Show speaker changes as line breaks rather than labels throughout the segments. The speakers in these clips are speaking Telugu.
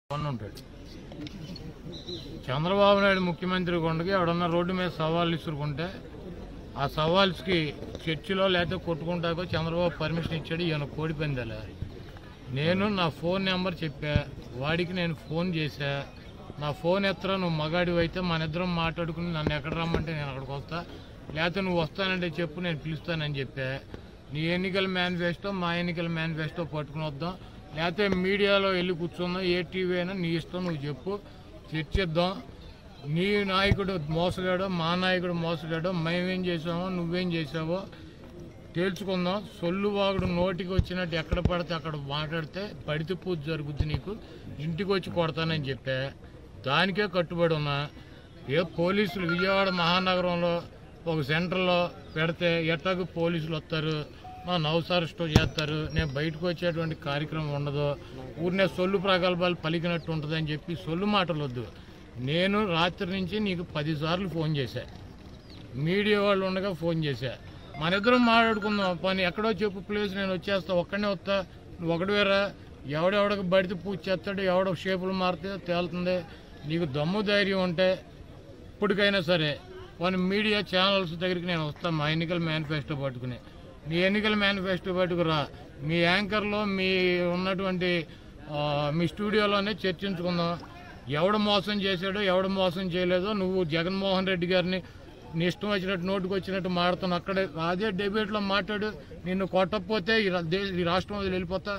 వన్ ఉంటాడు చంద్రబాబు నాయుడు ముఖ్యమంత్రి ఉండగా ఎవడన్నా రోడ్డు మీద సవాళ్ళు ఇసురుకుంటే ఆ సవాల్స్కి చర్చిలో లేకపోతే కొట్టుకుంటాకో చంద్రబాబు పర్మిషన్ ఇచ్చాడు ఈయన కోడి పందాల నేను నా ఫోన్ నెంబర్ చెప్పా వాడికి నేను ఫోన్ చేశా నా ఫోన్ ఎత్తరా నువ్వు మగాడివి అయితే మన ఇద్దరం మాట్లాడుకుని నన్ను ఎక్కడ రమ్మంటే నేను అక్కడికి వస్తా లేకపోతే నువ్వు వస్తానంటే చెప్పు నేను పిలుస్తానని చెప్పా నీ ఎన్నికల మేనిఫెస్టో మా ఎన్నికల మేనిఫెస్టో పట్టుకుని వద్దాం లేకపోతే మీడియాలో వెళ్ళి కూర్చుందాం ఏ టీవీ అయినా నీ ఇష్టం నువ్వు చెప్పు చర్చిద్దాం నీ నాయకుడు మోసగాడో మా నాయకుడు మోసగాడో మేమేం చేసామో నువ్వేం చేసావో తేల్చుకుందాం సొల్లు వాగుడు నోటికి వచ్చినట్టు ఎక్కడ పడితే అక్కడ మాట్లాడితే పడితే పూజ జరుగుద్ది నీకు ఇంటికి వచ్చి కొడతానని చెప్పా దానికే కట్టుబడి ఉన్నా ఏ పోలీసులు విజయవాడ మహానగరంలో ఒక సెంటర్లో పెడితే ఎట్టాకు పోలీసులు వస్తారు మా నౌస్ అరెస్ట్ చేస్తారు నేను బయటకు వచ్చేటువంటి కార్యక్రమం ఉండదు ఊరినే సొల్లు ప్రగల్భాలు పలికినట్టు ఉంటుందని చెప్పి సొల్లు మాటలు వద్దు నేను రాత్రి నుంచి నీకు పదిసార్లు ఫోన్ చేశా మీడియా వాళ్ళు ఉండగా ఫోన్ చేశా మన ఇద్దరం మాట్లాడుకుందాం పని ఎక్కడో చెప్పు ప్లేస్ నేను వచ్చేస్తా ఒక్కడనే వస్తా నువ్వు ఒకటి వేరా ఎవడెవడకి బడితే పూజ చేస్తాడు ఎవడో షేపులు మారితే తేలుతుంది నీకు దమ్ము ధైర్యం ఉంటే ఇప్పటికైనా సరే కొన్ని మీడియా ఛానల్స్ దగ్గరికి నేను వస్తాను మా ఎన్నికల మేనిఫెస్టో పట్టుకుని మీ ఎన్నికల మేనిఫెస్టో పట్టుకురా మీ యాంకర్లో మీ ఉన్నటువంటి ఆ, మీ స్టూడియోలోనే చర్చించుకుందాం ఎవడు మోసం చేశాడో ఎవడు మోసం చేయలేదో నువ్వు జగన్మోహన్ రెడ్డి గారిని నీ ఇష్టం వచ్చినట్టు నోటుకు వచ్చినట్టు మాడుతాను అక్కడే అదే డెబేట్లో మాట్లాడు నిన్ను కొట్టకపోతే ఈ రా- దేశ ఈ రాష్ట్రం వదిలి వెళ్ళిపోతా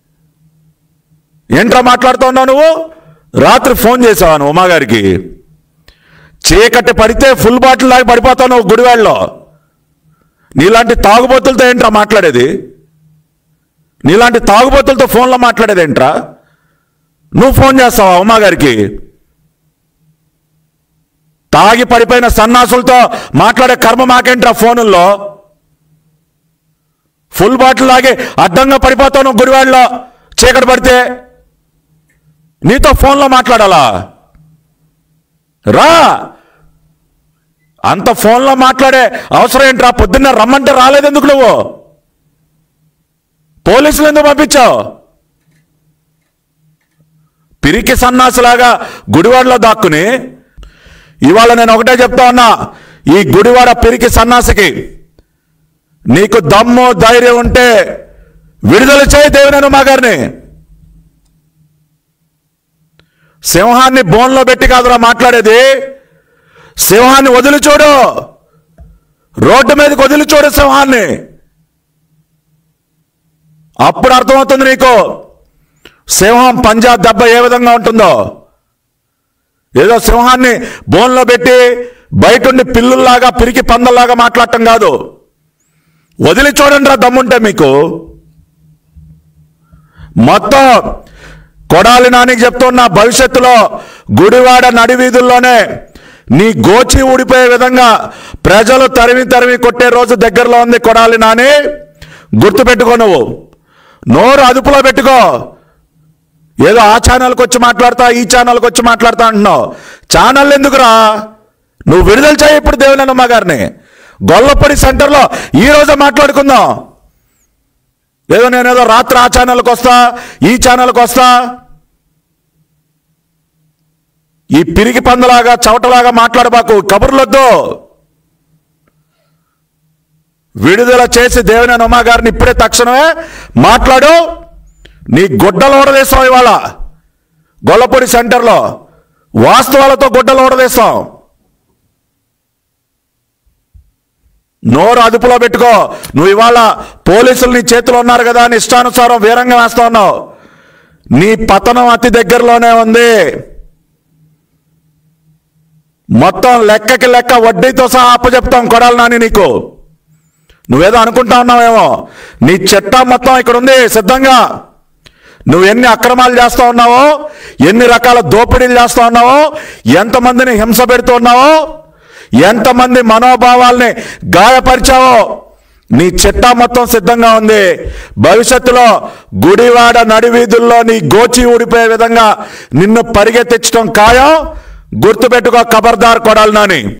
ఏంట్రా మాట్లాడుతున్నావు నువ్వు రాత్రి ఫోన్ చేసావా నువ్వు ఉమాగారికి చీకటి పడితే ఫుల్ బాటిల్ లాగా పడిపోతావు నువ్వు గుడివాడలో నీలాంటి తాగుబోతులతో ఏంట్రా మాట్లాడేది నీలాంటి తాగుబోతులతో ఫోన్లో మాట్లాడేది ఏంట్రా నువ్వు ఫోన్ చేస్తావా ఉమాగారికి తాగి పడిపోయిన సన్నాసులతో మాట్లాడే కర్మ మాకేంట్రా ఫోనుల్లో ఫుల్ బాటిల్ లాగే అడ్డంగా పడిపోతావు నువ్వు గుడివాడలో చీకటి పడితే నీతో ఫోన్లో మాట్లాడాలా రా అంత ఫోన్లో మాట్లాడే అవసరం ఏంట్రా పొద్దున్న రమ్మంటే రాలేదు ఎందుకు నువ్వు పోలీసులు ఎందుకు పంపించావు పిరికి సన్నాసిలాగా గుడివాడలో దాక్కుని ఇవాళ నేను ఒకటే చెప్తా ఉన్నా ఈ గుడివాడ పిరికి సన్నాసికి నీకు దమ్ము ధైర్యం ఉంటే విడుదల చేయి దేవినేను మా గారిని సింహాన్ని బోన్లో పెట్టి కాదురా మాట్లాడేది సింహాన్ని వదిలి చూడు రోడ్డు మీదకి వదిలి చూడు సింహాన్ని అప్పుడు అర్థమవుతుంది నీకు సింహం పంజా దెబ్బ ఏ విధంగా ఉంటుందో ఏదో సింహాన్ని బోన్లో పెట్టి బయటుండి పిల్లుల్లాగా పిరికి పందల్లాగా మాట్లాడటం కాదు వదిలి చూడండి రా దమ్ముంటే మీకు మొత్తం కొడాలి నానికి చెప్తున్న భవిష్యత్తులో గుడివాడ నడివీధుల్లోనే నీ గోచి ఊడిపోయే విధంగా ప్రజలు తరిమి తరిమి కొట్టే రోజు దగ్గరలో ఉంది కొడాలి నాని గుర్తుపెట్టుకో నువ్వు నోరు అదుపులో పెట్టుకో ఏదో ఆ ఛానల్కి వచ్చి మాట్లాడతా ఈ ఛానల్కి వచ్చి మాట్లాడతా అంటున్నావు ఛానల్ ఎందుకురా నువ్వు విడుదల చేయి ఇప్పుడు దేవినమ్మ గారిని గొల్లపొడి సెంటర్లో ఈ రోజే మాట్లాడుకుందాం ఏదో నేనేదో రాత్రి ఆ ఛానల్కి వస్తా ఈ ఛానల్కి వస్తా ఈ పిరికి పందలాగా చవటలాగా మాట్లాడబాకు కబుర్లొద్దు విడుదల చేసి దేవినేని ఉమా గారిని ఇప్పుడే తక్షణమే మాట్లాడు నీ గుడ్డలు ఓడదీస్తాం ఇవాళ గొల్లపూడి సెంటర్లో వాస్తవాలతో గుడ్డలు ఓడదీస్తాం నోరు అదుపులో పెట్టుకో నువ్వు ఇవాళ పోలీసులు నీ చేతిలో ఉన్నారు కదా అని ఇష్టానుసారం వీరంగా వేస్తా ఉన్నావు నీ పతనం అతి దగ్గరలోనే ఉంది మొత్తం లెక్కకి లెక్క వడ్డీతో సహా అప్పచెప్తాం కొడాలి నాని నీకు నువ్వేదో అనుకుంటా ఉన్నావేమో నీ చట్టం మొత్తం ఇక్కడ ఉంది సిద్ధంగా నువ్వు ఎన్ని అక్రమాలు చేస్తా ఉన్నావో ఎన్ని రకాల దోపిడీలు చేస్తా ఉన్నావో ఎంతమందిని హింస పెడుతూ ఉన్నావో ఎంతమంది మనోభావాల్ని గాయపరిచావో నీ చిట్టా మొత్తం సిద్ధంగా ఉంది భవిష్యత్తులో గుడివాడ నడివీధుల్లో నీ గోచి ఊడిపోయే విధంగా నిన్ను పరిగెత్తించడం ఖాయం గుర్తుపెట్టుకో ఖబర్దార్ కొడాలి నాని